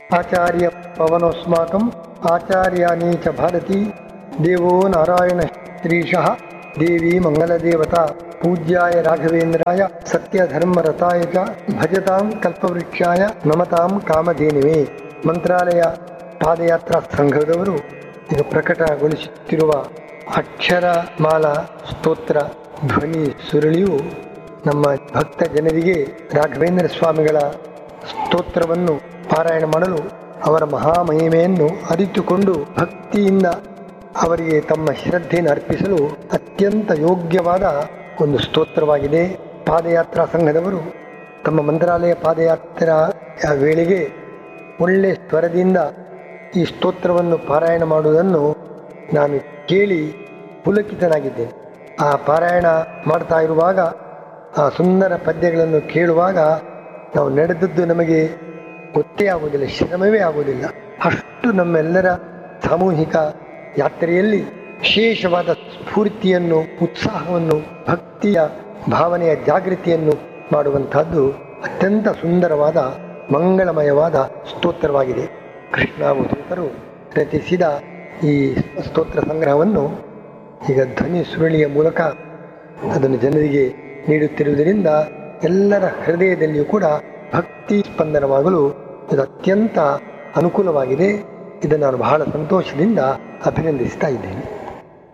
ಆಚಾರ್ಯ ಪವನೋಸ್ಮಾಕಂ ಆಚಾರ್ಯಾನಿ ಚ ಭಾರತಿ ದೇವೋ ನಾರಾಯಣ ಶ್ರೀಶಃ ದೇವಿ ಮಂಗಲದೇವತಾ ಪೂಜ್ಯಾಯ ರಾಘವೇಂದ್ರಾಯ ಸತ್ಯಧರ್ಮರತಾಯ ಚ ಭಜತಾಂ ಕಲ್ಪವೃಕ್ಷಾಯ ನಮತಾಂ ಕಾಮಧೇನುವೆ ಮಂತ್ರಾಲಯ ಪಾದಯಾತ್ರಾ ಸಂಘದವರು ಈಗ ಪ್ರಕಟಗೊಳಿಸುತ್ತಿರುವ ಅಕ್ಷರಮಾಲಾ ಸ್ತೋತ್ರ ಧ್ವನಿ ಸುರುಳಿಯು ನಮ್ಮ ಭಕ್ತ ಜನರಿಗೆ ರಾಘವೇಂದ್ರ ಸ್ವಾಮಿಗಳ ಸ್ತೋತ್ರವನ್ನು ಪಾರಾಯಣ ಮಾಡಲು ಅವರ ಮಹಾಮಹಿಮೆಯನ್ನು ಅರಿತುಕೊಂಡು ಭಕ್ತಿಯಿಂದ ಅವರಿಗೆ ತಮ್ಮ ಶ್ರದ್ಧೆಯನ್ನು ಅರ್ಪಿಸಲು ಅತ್ಯಂತ ಯೋಗ್ಯವಾದ ಒಂದು ಸ್ತೋತ್ರವಾಗಿದೆ ಪಾದಯಾತ್ರಾ ಸಂಘದವರು ತಮ್ಮ ಮಂತ್ರಾಲಯ ಪಾದಯಾತ್ರಾ ವೇಳೆಗೆ ಒಳ್ಳೆ ಸ್ವರದಿಂದ ಈ ಸ್ತೋತ್ರವನ್ನು ಪಾರಾಯಣ ಮಾಡುವುದನ್ನು ನಾನು ಕೇಳಿ ಪುಲಕಿತನಾಗಿದ್ದೇನೆ ಆ ಪಾರಾಯಣ ಮಾಡ್ತಾ ಇರುವಾಗ ಆ ಸುಂದರ ಪದ್ಯಗಳನ್ನು ಕೇಳುವಾಗ ನಾವು ನಡೆದದ್ದು ನಮಗೆ ಗೊತ್ತೇ ಆಗುವುದಿಲ್ಲ ಶ್ರಮವೇ ಆಗುವುದಿಲ್ಲ ಅಷ್ಟು ನಮ್ಮೆಲ್ಲರ ಸಾಮೂಹಿಕ ಯಾತ್ರೆಯಲ್ಲಿ ವಿಶೇಷವಾದ ಸ್ಫೂರ್ತಿಯನ್ನು ಉತ್ಸಾಹವನ್ನು ಭಕ್ತಿಯ ಭಾವನೆಯ ಜಾಗೃತಿಯನ್ನು ಮಾಡುವಂತಹದ್ದು ಅತ್ಯಂತ ಸುಂದರವಾದ ಮಂಗಳಮಯವಾದ ಸ್ತೋತ್ರವಾಗಿದೆ ಕೃಷ್ಣಾವಧೂತರು ರಚಿಸಿದ ಈ ಸ್ತೋತ್ರ ಸಂಗ್ರಹವನ್ನು ಈಗ ಧ್ವನಿ ಸುರುಳಿಯ ಮೂಲಕ ಅದನ್ನು ಜನರಿಗೆ ನೀಡುತ್ತಿರುವುದರಿಂದ ಎಲ್ಲರ ಹೃದಯದಲ್ಲಿಯೂ ಕೂಡ ಭಕ್ತಿ ಸ್ಪಂದನವಾಗಲು ಇದು ಅತ್ಯಂತ ಅನುಕೂಲವಾಗಿದೆ ಇದನ್ನು ನಾನು ಬಹಳ ಸಂತೋಷದಿಂದ ಅಭಿನಂದಿಸ್ತಾ ಇದ್ದೇನೆ